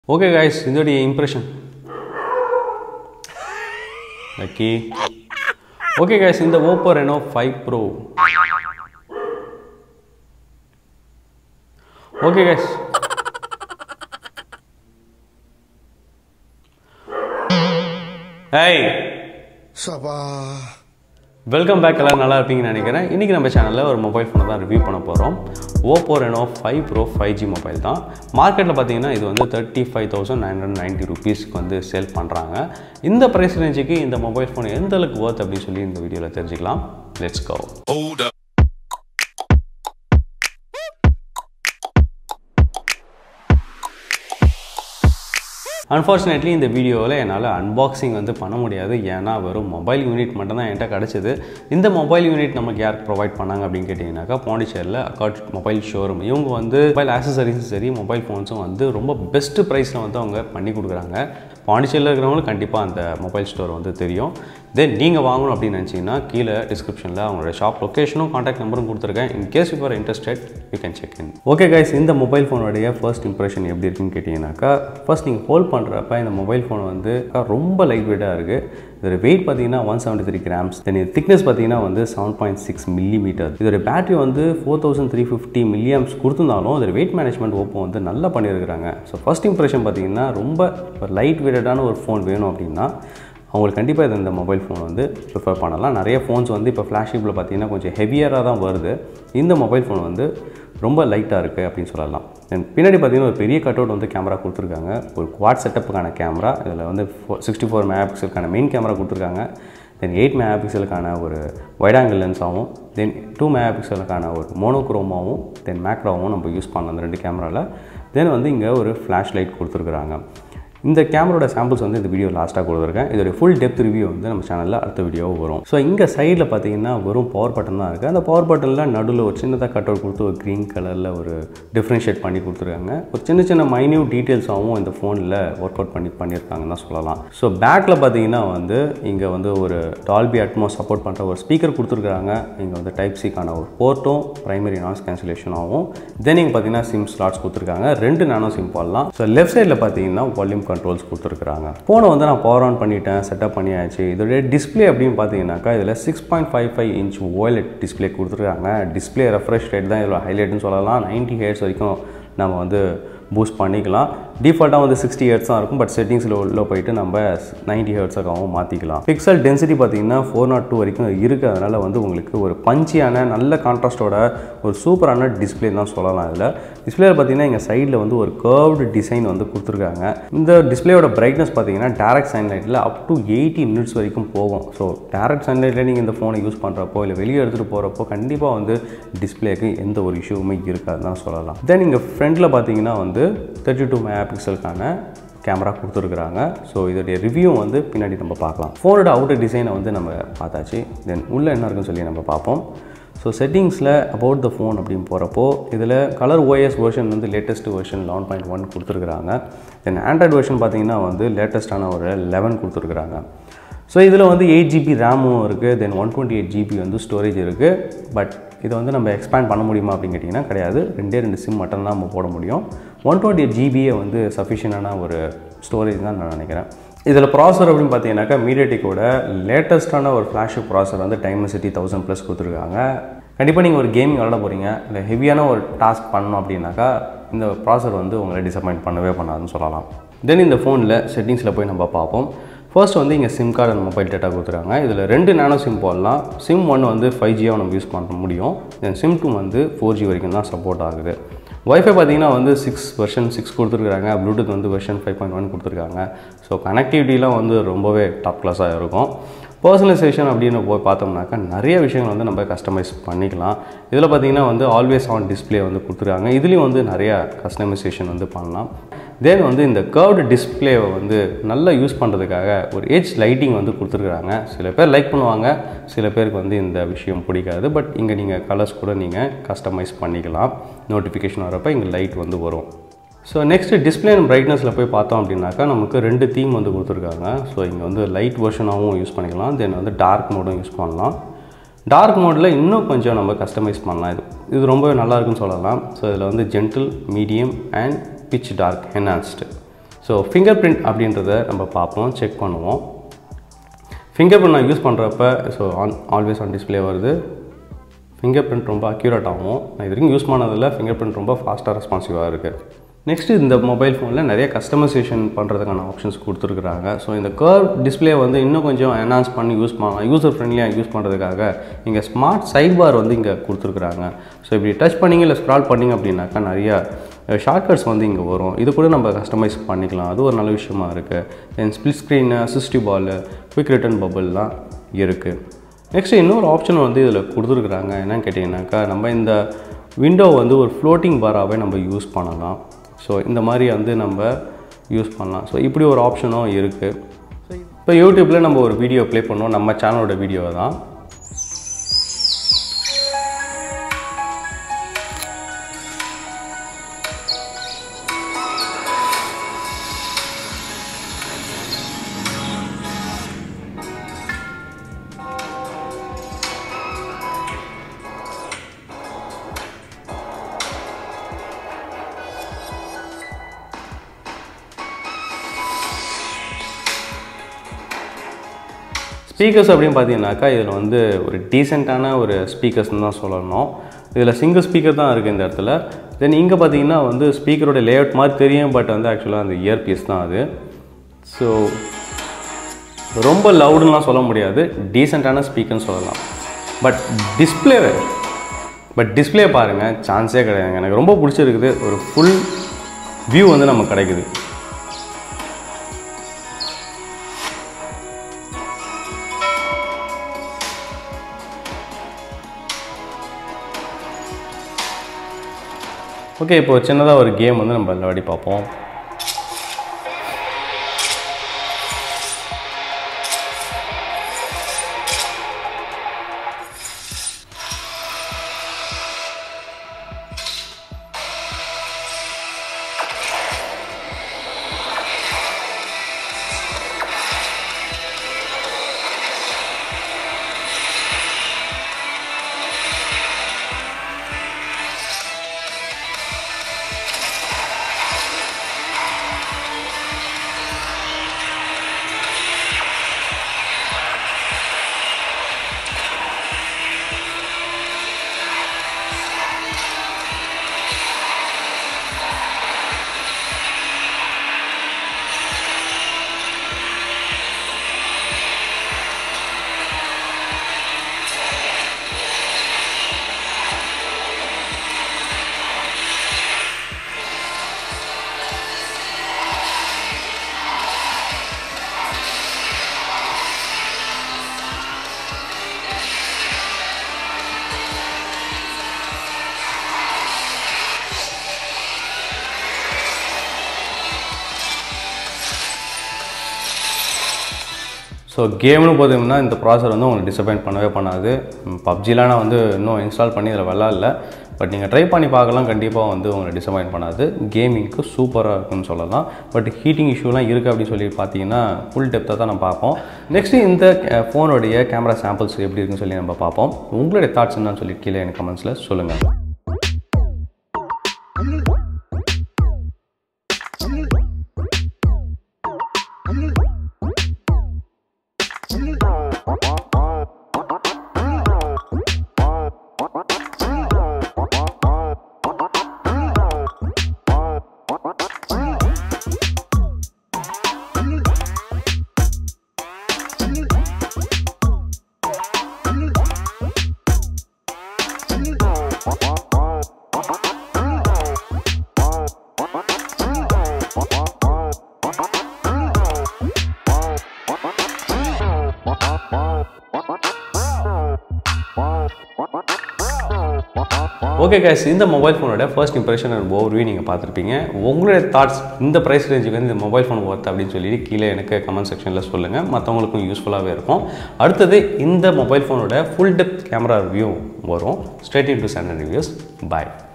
Okay guys இதோடைய impression lucky okay guys இந்த Oppo Reno five pro okay guys hey சபா welcome back எல்லோரும் நல்லா இருப்பீங்கன்னு நினைக்கிறேன் இன்றைக்கி நம்ம சேனலில் ஒரு மொபைல் ஃபோனை தான் ரிவ்யூ பண்ண போகிறோம் Oppo Reno five pro five G mobile தான் மார்க்கெட்டில் பார்த்தீங்கன்னா இது வந்து thirty five thousand nine hundred ninety ருபீஸ்க்கு வந்து சேல் பண்ணுறாங்க இந்த ப்ரைஸ் ரேஞ்சுக்கு இந்த மொபைல் ஃபோன் எந்த அளவுக்கு ஒர்த் அப்படின்னு சொல்லி இந்த வீடியோவில் தெரிஞ்சுக்கலாம் let's go Hold up. Unfortunately இந்த வீடியோவில் என்னால் அன்பாக்சிங் வந்து பண்ண முடியாது ஏன்னா வெறும் மொபைல் யூனிட் மட்டும் தான் என்கிட்ட கிடச்சிது இந்த மொபைல் யூனிட் நமக்கு யார் ப்ரொவைட் பண்ணாங்க அப்படின்னு கேட்டிங்கனாக்கா பாண்டிச்சேரியில் அக்காட் மொபைல் ஷோரூம் இவங்க வந்து மொபைல் ஆக்சசரிஸும் சரி மொபைல் ஃபோன்ஸும் வந்து ரொம்ப பெஸ்ட்டு ப்ரைஸில் வந்து அவங்க பண்ணி கொடுக்குறாங்க பாண்டிச்சேரியில் இருக்கிறவங்களுக்கு கண்டிப்பாக அந்த மொபைல் ஸ்டோர் வந்து தெரியும் தென் நீங்கள் வாங்கணும் அப்படின்னு நினச்சிங்கன்னா கீழே டிஸ்கிரிப்ஷனில் அவங்களோட ஷாப் லொக்கேஷனும் காண்டாக்ட் நம்பரும் கொடுத்துருக்கேன் in case you are interested you can check in okay guys இந்த மொபைல் ஃபோனுடைய ஃபர்ஸ்ட் இம்ப்ரெஷன் எப்படி இருக்குன்னு கேட்டிங்கனாக்கா ஃபர்ஸ்ட் நீங்கள் ஹோல்ட் பண்ணுறப்ப இந்த மொபைல் ஃபோன் வந்து ரொம்ப லைட் வெயிட்டாக இருக்குது இதோட வெயிட் பார்த்தீங்கன்னா one seventy three grams then இது திக்னஸ் பார்த்தீங்கன்னா வந்து seven point six millimetre இதோட பேட்டரி வந்து four thousand three fifty milliamps கொடுத்துருந்தாலும் அதோட வெயிட் மேனேஜ்மெண்ட் ஓப்போ வந்து நல்லா பண்ணியிருக்கிறாங்க ஸோ ஃபர்ஸ்ட் இம்ப்ரெஷன் பார்த்தீங்கன்னா ரொம்ப ஒரு லைட் வெயிட்டடான ஒரு ஃபோன் வேணும் அப்படின்னா அவங்களுக்கு கண்டிப்பாக இது இந்த மொபைல் ஃபோன் வந்து ப்ரிஃபர் பண்ணலாம் நிறைய ஃபோன்ஸ் வந்து இப்போ ஃப்ளாஷிப்பில் பார்த்தீங்கன்னா கொஞ்சம் ஹெவியராக தான் வருது இந்த மொபைல் ஃபோன் வந்து ரொம்ப லைட்டாக இருக்குது அப்படின்னு சொல்லலாம் தென் பின்னாடி பார்த்தீங்கன்னா ஒரு பெரிய கட் அவுட் வந்து கேமரா கொடுத்துருக்காங்க ஒரு குவாட் செட்டப்புக்கான கேமரா இதில் வந்து சிக்ஸ்டி ஃபோர் மெகா பிக்சலுக்கான மெயின் கேமரா கொடுத்துருக்காங்க தென் எயிட் மெகா பிக்சலுக்கான ஒரு வைட் ஆங்கிள் லென்ஸாகவும் தென் டூ மெகா பிக்சலுக்கான ஒரு மோனோக்ரோமாவும் தென் மேக்ராவும் நம்ம யூஸ் பண்ணலாம் அந்த ரெண்டு கேமராவில் தென் வந்து இங்கே ஒரு ஃப்ளாஷ் லைட் கொடுத்துருக்குறாங்க இந்த கேமரோட சாம்பிள்ஸ் வந்து இந்த வீடியோ லாஸ்ட்டாக கொடுத்துருக்கேன் இதோட ஃபுல் டெப்த் ரிவ்யூ வந்து நம்ம சேனலில் அடுத்த வீடியோ வரும் ஸோ இங்கே சைடில் பார்த்தீங்கன்னா வெறும் பவர் பட்டன் தான் இருக்குது அந்த பவர் பட்டனில் நடுவில் ஒரு சின்னதாக கட் அவுட் கொடுத்து ஒரு க்ரீன் கலரில் ஒரு டிஃப்ரென்ஷியேட் பண்ணி கொடுத்துருக்காங்க ஒரு சின்ன சின்ன மைன்யூட் டீட்டெயில்ஸாகவும் இந்த ஃபோனில் ஒர்க் அவுட் பண்ணி பண்ணியிருக்காங்கன்னு தான் சொல்லலாம் ஸோ பேக்கில் பார்த்தீங்கன்னா வந்து இங்கே வந்து ஒரு டால்பி அட்மோஸ் சப்போர்ட் பண்ணுற ஒரு ஸ்பீக்கர் கொடுத்துருக்காங்க இங்கே வந்து டைப் சிக்கான ஒரு போர்ட்டும் ப்ரைமரி நாய்ஸ் கேன்சலேஷனாகவும் தென் இங்கே பார்த்தீங்கன்னா சிம் ஸ்லாட்ஸ் கொடுத்துருக்காங்க ரெண்டு நானோ சிம் போடலாம் ஸோ லெஃப்ட் சைடில் பார்த்தீங்கன்னா வால்யூம் கண்ட்ரோல்ஸ் கொடுத்துருக்காங்க ஃபோனை வந்து நான் பவர் ஆன் பண்ணிட்டேன் செட்டப் பண்ணியாச்சு இதோடைய டிஸ்பிளே அப்படின்னு பார்த்தீங்கன்னாக்கா இதில் six point five five inch OLED display கொடுத்துருக்காங்க டிஸ்பிளே ரெஃப்ரெஷ் ரேட் தான் இதில் ஹைலைட்னு சொல்லலாம் நைன்ட்டி ஹேட்ஸ் வரைக்கும் நம்ம வந்து பூஸ்ட் பண்ணிக்கலாம் டிஃபால்ட்டாக வந்து சிக்ஸ்டி ஹெர்ட்ஸ் தான் இருக்கும் பட் செட்டிங்ஸில் உள்ள போயிட்டு நம்ம நைன்ட்டி ஹெர்ட்ஸாகவும் மாற்றிக்கலாம் பிக்சல் டென்சிட்டி பார்த்தீங்கன்னா ஃபோர் நாட் டூ வரைக்கும் இருக்குது அதனால் வந்து உங்களுக்கு ஒரு பஞ்சியான நல்ல கான்ட்ராஸ்டோட ஒரு சூப்பரான டிஸ்பிளே தான் சொல்லலாம் இதில் டிஸ்பிளேயில் பார்த்தீங்கன்னா இங்கே சைடில் வந்து ஒரு கர்வ்டு டிசைன் வந்து கொடுத்துருக்காங்க இந்த டிஸ்பிளேயோட பிரைட்னஸ் பார்த்தீங்கன்னா டேரக்ட் சன்லைட்டில் அப் டு எயிட்டி மினிட்ஸ் வரைக்கும் போகும் ஸோ டேரக்ட் சன்லைட்டில் நீங்கள் இந்த ஃபோனை யூஸ் பண்ணுறப்போ இல்லை வெளியே எடுத்துகிட்டு போகிறப்போ கண்டிப்பாக வந்து டிஸ்பிளேக்கு எந்த ஒரு இஷ்யூவுமே இருக்காதுன்னு தான் சொல்லலாம் தென் இங்கே ஃப்ரண்ட்டில் பார்த்தீங்கன்னா வந்து தேர்ட்டி டூ மெகா பிக்சலுக்கான கேமரா கொடுத்துருக்குறாங்க ஸோ இதோடைய ரிவ்யூ வந்து பின்னாடி நம்ம பார்க்கலாம் ஃபோனோட அவுட்டர் டிசைனை வந்து நம்ம பார்த்தாச்சு தென் உள்ளே என்ன இருக்குன்னு சொல்லி நம்ம பார்ப்போம் ஸோ செட்டிங்ஸில் அபவுட் த ஃபோன் அப்படின்னு போகிறப்போ இதில் கலர் ஓஎஸ் வெர்ஷன் வந்து latest version eleven point one கொடுத்துருக்குறாங்க தென் ஆண்ட்ராய்டு வெர்ஷன் பார்த்தீங்கன்னா வந்து லேட்டஸ்ட்டான ஒரு லெவன் கொடுத்துருக்குறாங்க ஸோ இதில் வந்து எயிட் ஜிபி ரேமும் இருக்குது then one twenty eight GB வந்து ஸ்டோரேஜ் இருக்குது பட் இதை வந்து நம்ம எக்ஸ்பேண்ட் பண்ண முடியுமா அப்படின்னு கேட்டிங்கன்னா கிடையாது ரெண்டே ரெண்டு சிம் மட்டும் தான் நம்ம போட முடியும் ஒன் டுவெண்ட்டி எயிட் ஜிபியே வந்து சஃபிஷியண்டான ஒரு ஸ்டோரேஜ் தான் நான் நினைக்கிறேன் இதில் ப்ராசர் அப்படின்னு பார்த்தீங்கன்னாக்கா மீடியாடெக்கோட லேட்டஸ்ட்டான ஒரு ஃப்ளாஷிப் ப்ராசர் வந்து டைம் சிட்டி தௌசண்ட் ப்ளஸ் கொடுத்துருக்காங்க கண்டிப்பாக நீங்கள் ஒரு கேமிங் விளாட போகிறீங்க இல்லை ஹெவியான ஒரு டாஸ்க் பண்ணணும் அப்படின்னாக்கா இந்த ப்ராசர் வந்து உங்களை டிசப்பாயிண்ட் பண்ணவே பண்ணாதுன்னு சொல்லலாம் தென் இந்த ஃபோனில் செட்டிங்ஸில் போய் நம்ம பார்ப்போம் ஃபர்ஸ்ட் வந்து இங்கே சிம் கார்டு அந்த மொபைல் டேட்டா கொடுத்துருக்காங்க இதில் ரெண்டு நானோ சிம் போடலாம் சிம் ஒன் வந்து ஃபைவ் ஜியாக நம்ம யூஸ் பண்ண முடியும் தென் சிம் டூ வந்து ஃபோர் ஜி வரைக்கும் தான் சப்போர்ட் ஆகுது ஒய்ஃபை பார்த்தீங்கன்னா வந்து சிக்ஸ் வெர்ஷன் சிக்ஸ் கொடுத்துருக்காங்க ப்ளூடூத் வந்து வெர்ஷன் ஃபைவ் பாயிண்ட் ஒன் கொடுத்துருக்காங்க ஸோ கனெக்டிவிட்டிலாம் வந்து ரொம்பவே டாப் கிளாஸாக இருக்கும் பர்சனலைசேஷன் அப்படின்னு போய் பார்த்தோம்னாக்கா நிறைய விஷயங்கள் வந்து நம்ம கஸ்டமைஸ் பண்ணிக்கலாம் இதில் பார்த்தீங்கன்னா வந்து ஆல்வேஸ் ஆன் டிஸ்பிளே வந்து கொடுத்துருக்காங்க இதுலேயும் வந்து நிறையா கஸ்டமைசேஷன் வந்து பண்ணலாம் தென் வந்து இந்த கர்வ்டு டிஸ்பிளேவை வந்து நல்லா யூஸ் பண்ணுறதுக்காக ஒரு ஏஜ் லைட்டிங் வந்து கொடுத்துருக்குறாங்க சில பேர் லைக் பண்ணுவாங்க சில பேருக்கு வந்து இந்த விஷயம் பிடிக்காது பட் இங்கே நீங்கள் கலர்ஸ் கூட நீங்கள் கஸ்டமைஸ் பண்ணிக்கலாம் நோட்டிஃபிகேஷன் வரப்போ இங்கே லைட் வந்து வரும் ஸோ நெக்ஸ்ட் டிஸ்பிளே அண்ட் பிரைட்னஸில் போய் பார்த்தோம் அப்படின்னாக்கா நமக்கு ரெண்டு தீம் வந்து கொடுத்துருக்காங்க ஸோ இங்கே வந்து லைட் வெர்ஷனாகவும் யூஸ் பண்ணிக்கலாம் தென் வந்து டார்க் மோடும் யூஸ் பண்ணலாம் டார்க் மோடில் இன்னும் கொஞ்சம் நம்ம கஸ்டமைஸ் பண்ணலாம் இது இது ரொம்பவே நல்லா இருக்குன்னு சொல்லலாம் ஸோ இதில் வந்து gentle medium and pitch dark enhanced so finger print அப்படின்றத நம்ம பார்ப்போம் செக் பண்ணுவோம் ஃபிங்கர் பிரிண்ட் நான் யூஸ் பண்ணுறப்ப so on always on display வருது ஃபிங்கர் பிரிண்ட் ரொம்ப அக்யூரேட் ஆகும் நான் இது வரைக்கும் யூஸ் பண்ணதில் ஃபிங்கர் பிரிண்ட் ரொம்ப ஃபாஸ்ட்டாக ரெஸ்பான்சிவாக இருக்குது நெக்ஸ்ட்டு இந்த மொபைல் ஃபோனில் நிறைய கஸ்டமைசேஷன் பண்ணுறதுக்கான ஆப்ஷன்ஸ் கொடுத்துருக்குறாங்க ஸோ இந்த கர்வ் டிஸ்பிளே வந்து இன்னும் கொஞ்சம் என்ஹான்ஸ் பண்ணி யூஸ் பண்ணலாம் யூசர் ஃப்ரெண்ட்லியாக யூஸ் பண்ணுறதுக்காக இங்கே ஸ்மார்ட் சைட் பார் வந்து இங்கே கொடுத்துருக்குறாங்க ஸோ இப்படி டச் பண்ணிங்க இல்லை ஸ்க்ரால் பண்ணிங்க அப்படின்னாக்கா நிறையா ஷார்ட்கட்ஸ் வந்து இங்கே வரும் இது கூட நம்ம கஸ்டமைஸ் பண்ணிக்கலாம் அது ஒரு நல்ல விஷயமா இருக்குது then split screen assistive ball quick return பபுள்லாம் இருக்குது நெக்ஸ்ட் இன்னொரு ஆப்ஷன் வந்து இதில் கொடுத்துருக்குறாங்க என்னன்னு கேட்டிங்கனாக்கா நம்ம இந்த விண்டோ வந்து ஒரு ஃப்ளோட்டிங் பாராகவே நம்ம யூஸ் பண்ணலாம் ஸோ இந்த மாதிரி வந்து நம்ம யூஸ் பண்ணலாம் ஸோ இப்படி ஒரு ஆப்ஷனும் இருக்குது இப்போ யூடியூப்பில் நம்ம ஒரு வீடியோ ப்ளே பண்ணோம் நம்ம சேனலோட வீடியோ தான் ஸ்பீக்கர்ஸ் அப்படின்னு பார்த்தீங்கன்னாக்கா இதில் வந்து ஒரு டீசெண்டான ஒரு ஸ்பீக்கர்ஸ்னு தான் சொல்லணும் இதில் சிங்கிள் ஸ்பீக்கர் தான் இருக்குது இந்த இடத்துல தென் இங்கே பார்த்தீங்கன்னா வந்து ஸ்பீக்கரோட லேஅவுட் மாதிரி தெரியும் பட் வந்து ஆக்சுவலாக அந்த இயர்பீஸ் தான் அது ஸோ ரொம்ப லவுடுலாம் சொல்ல முடியாது டீசெண்டான ஸ்பீக்கர்னு சொல்லலாம் பட் டிஸ்பிளே பட் டிஸ்பிளே பாருங்கள் சான்ஸே கிடையாதுங்க எனக்கு ரொம்ப பிடிச்சிருக்குது ஒரு ஃபுல் வியூ வந்து நமக்கு கிடைக்குது ஓகே இப்போ சின்னதாக ஒரு கேம் வந்து நம்ம விளையாடி பார்ப்போம் ஸோ கேம்னு பார்த்தீங்கன்னா இந்த ப்ராசர் வந்து உங்களுக்கு டிசப்பாயின்ட் பண்ணவே பண்ணாது பப்ஜிலாம் நான் வந்து இன்னும் இன்ஸ்டால் பண்ணி இதில் விளாட்ல பட் நீங்கள் ட்ரை பண்ணி பார்க்கலாம் கண்டிப்பாக வந்து உங்களை டிசப்பாயின்ட் பண்ணாது கேமிங்க்கு சூப்பராக இருக்குன்னு சொல்லலாம் பட் ஹீட்டிங் இஷ்யூலாம் இருக்குது அப்படின்னு சொல்லி பார்த்தீங்கன்னா ஃபுல் டெப்த்தாக தான் நம்ம பார்ப்போம் நெக்ஸ்ட்டு இந்த ஃபோனுடைய கேமரா சாம்பிள்ஸ் எப்படி இருக்குன்னு சொல்லி நம்ம பார்ப்போம் உங்களுடைய தாட்ஸ் என்னன்னு சொல்லி கீழே எனக்கு கமெண்ட்ஸில் சொல்லுங்கள் ஓகே கேஸ் இந்த மொபைல் ஃபோனோட ஃபர்ஸ்ட் இம்ப்ரெஷன் அண்ட் ஓவர்வியூ நீங்கள் பார்த்துருப்பீங்க உங்களுடைய தாட்ஸ் இந்த ப்ரைஸ் ரேஞ்சுக்கு வந்து இந்த மொபைல் ஃபோன் ஒர்த் அப்படின்னு சொல்லி கீழே எனக்கு கமெண்ட் செக்ஷனில் சொல்லுங்கள் மற்றவங்களுக்கும் யூஸ்ஃபுல்லாகவே இருக்கும் அடுத்தது இந்த மொபைல் ஃபோனோட ஃபுல் டெப்த் கேமரா ரிவ்யூ வரும் straight into channel reviews பாய்